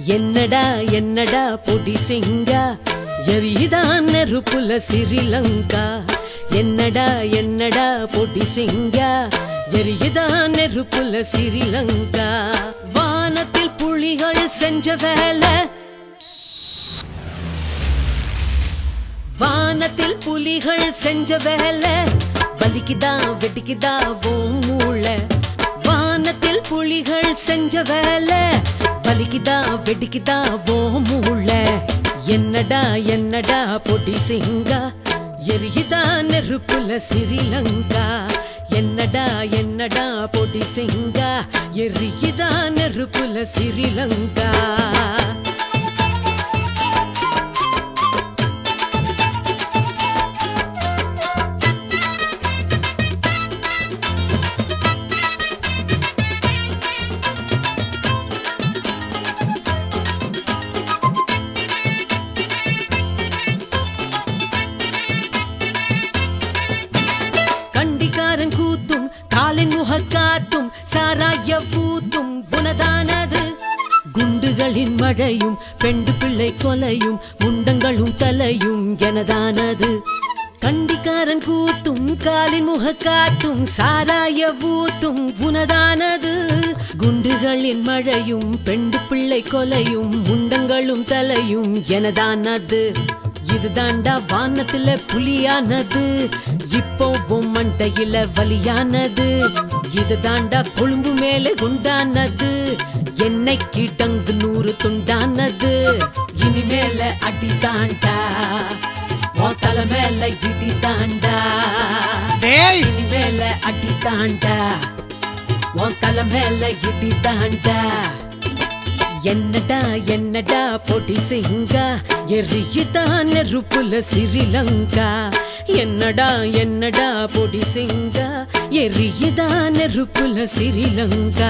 என்னடா என்னடா பொடி சிங்கா எரியுதான் நெருப்புல சிறிலங்கா என்னடா என்னடா பொடி சிங்கா எரியுதான் நெருப்புல சிறிலங்கா வானத்தில் புலிகள் செஞ்ச வேலை வானத்தில் புலிகள் செஞ்ச வேலை வலிக்குதா வெடிக்குதா ஓ மூளை வானத்தில் புலிகள் செஞ்ச வேலை வலிக்குதா வெடிக்குதா ஓ மூளை என்னடா என்னடா பொடி சிங்கா எரியுதா நெருப்புல சிறிலங்கா என்னடா என்னடா பொடி சிங்கா எரியுதா நெருப்புல சிறிலங்கா கண்டிக்காரன் கூத்தும் காலின் முகக்காத்தும் சாராய பூத்தும் உனதானது குண்டுகளின் மழையும் பெண்டு பிள்ளை கொலையும் முண்டங்களும் தலையும் எனதானது கண்டிக்காரன் கூத்தும் காலின் முகக்காத்தும் சாராய ஊத்தும் உனதானது குண்டுகளின் மழையும் பெண்டு பிள்ளை கொலையும் முண்டங்களும் தலையும் எனதானது இதுதாண்டா வானத்துல புலியானது இப்போ உன் மண்டையில வலியானது இதுதாண்டா கொழும்பு மேல குண்டானது என்னைக்கு டங்கு நூறு துண்டானது இனிமேல அடி தாண்டா உன் தலை மேல இடி தாண்டா டேய் இனிமேல அடி தாண்டா உன் தலை மேல இடி தாண்டா என்னடா என்னடா பொடி சிங்கா எரியுதான் நெருப்புல சிறிலங்கா என்னடா என்னடா பொடி சிங்கா எரியுதான் நெருப்புல சிறிலங்கா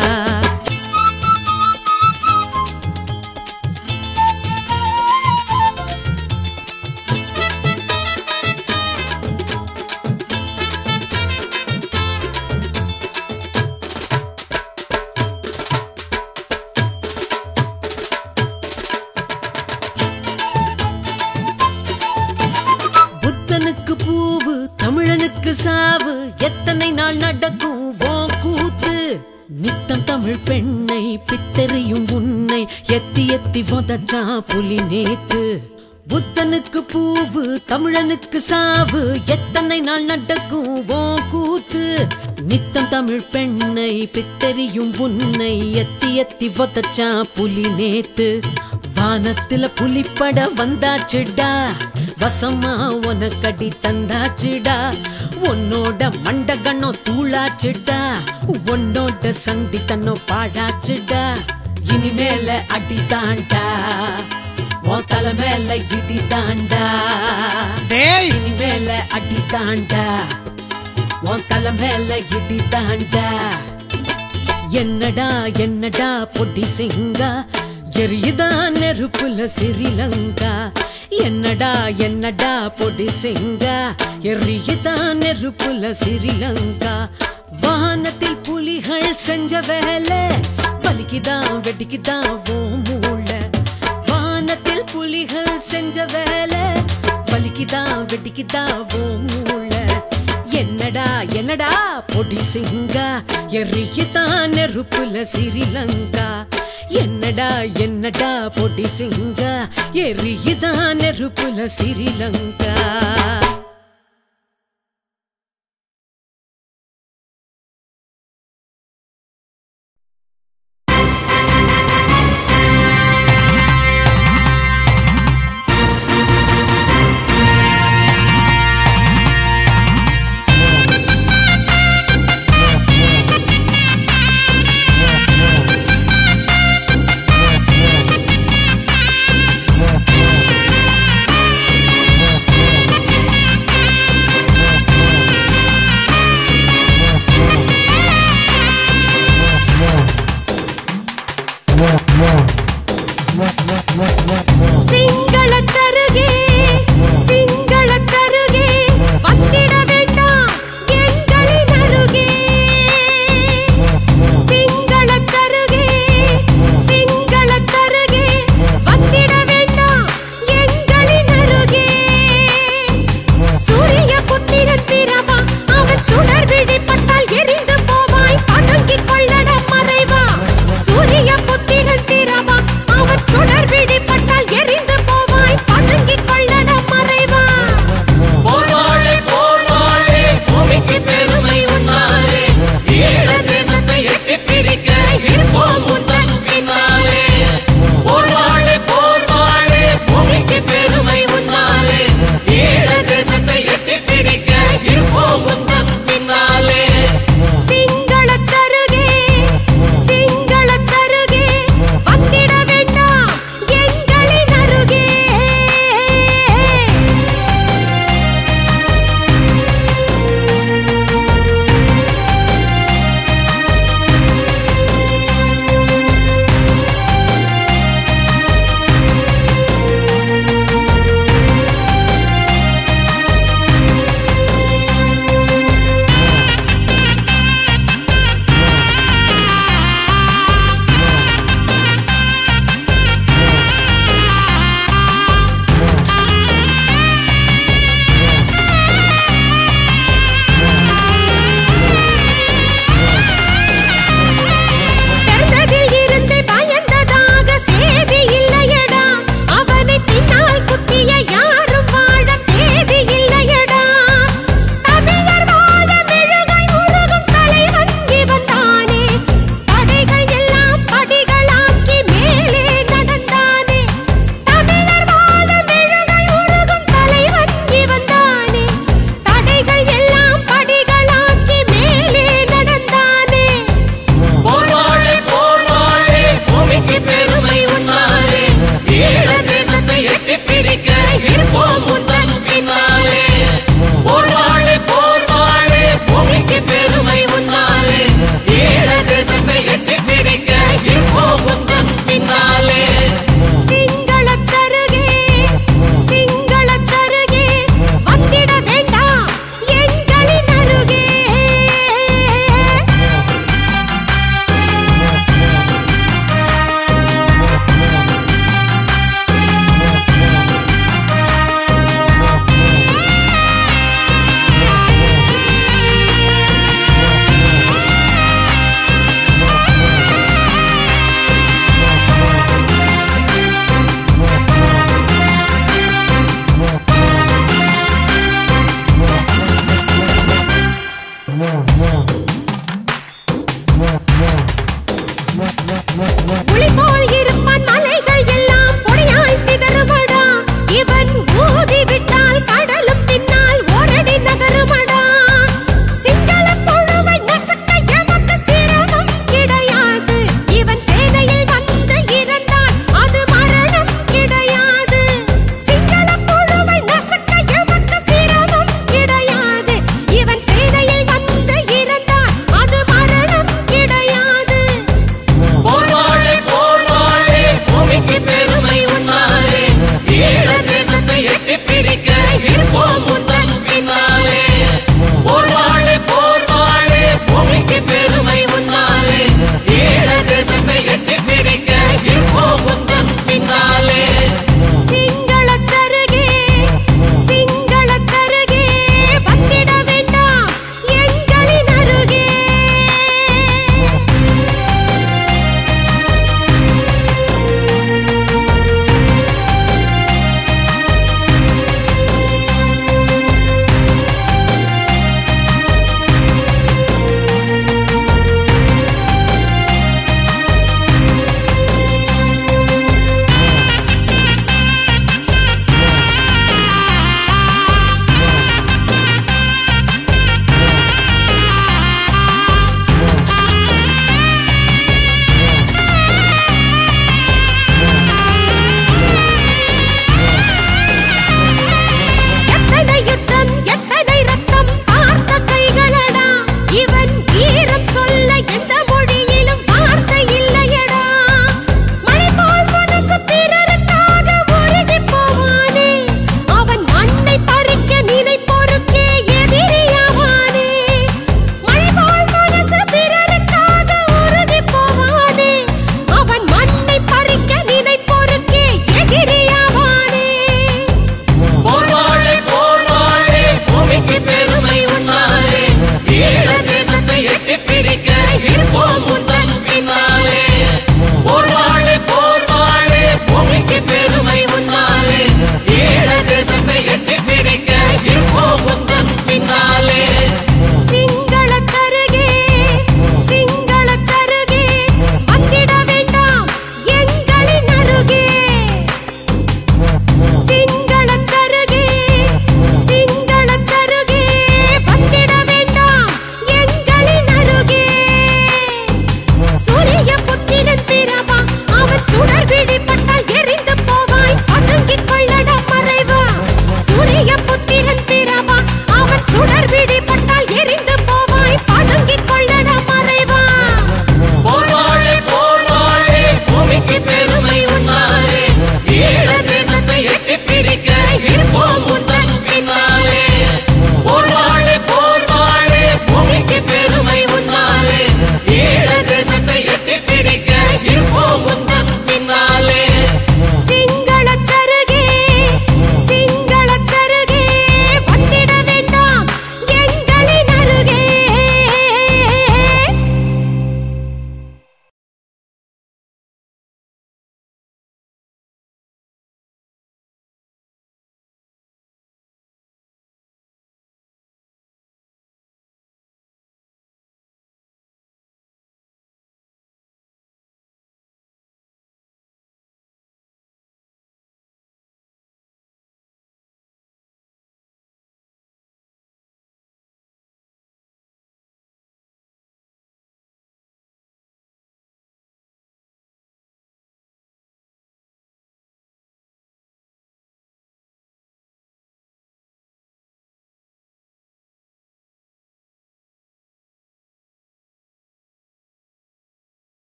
புத்தனுக்கு பூவு தமிழனுக்கு சாவு எத்தனை நாள் நடக்கும் ஓ கூத்து நித்தம் தமிழ் பெண்ணை பித்தறியும் உன்னை எத்தி எத்தி உதச்சா புலி நேத்து புத்தனுக்கு பூவு தமிழனுக்கு சாவு எத்தனை நாள் நடக்கும் ஓ கூத்து நித்தம் தமிழ் பெண்ணை பித்தறியும் உன்னை எத்தி எத்தி உதச்சா புலி நேத்து வானத்துல புலிப்பட வந்தாச்சுடா வசமா உனக்கடி தந்தாச்சுடா உன்னோட மண்டகனோ தூளாச்சுடா உன்னோட சண்டி தன்னோ பாழாச்சுடா இனிமேல அடி தாண்டா உன் தலை மேல இடி தாண்டா டேய் இனிமேல அடி தாண்டா உன் தலை மேல இடி தாண்டா என்னடா என்னடா பொடி சிங்கா எரியுதான் நெருப்புல சிறிலங்கா என்னடா என்னடா பொடி சிங்கா எரியுதான் நெருப்புல சிறிலங்கா வானத்தில் புலிகள் செஞ்ச வேலை வலிக்குதான் வெடிக்குதான் ஓ மூளை வானத்தில் புலிகள் செஞ்ச வேலை வலிக்குதான் வெடிக்குதான் ஓ மூளை என்னடா என்னடா பொடி சிங்கா எரியுதான் நெருப்புல சிறிலங்கா என்னடா என்னடா பொடி சிங்கா எரியுதான் நெருப்புல சிறிலங்கா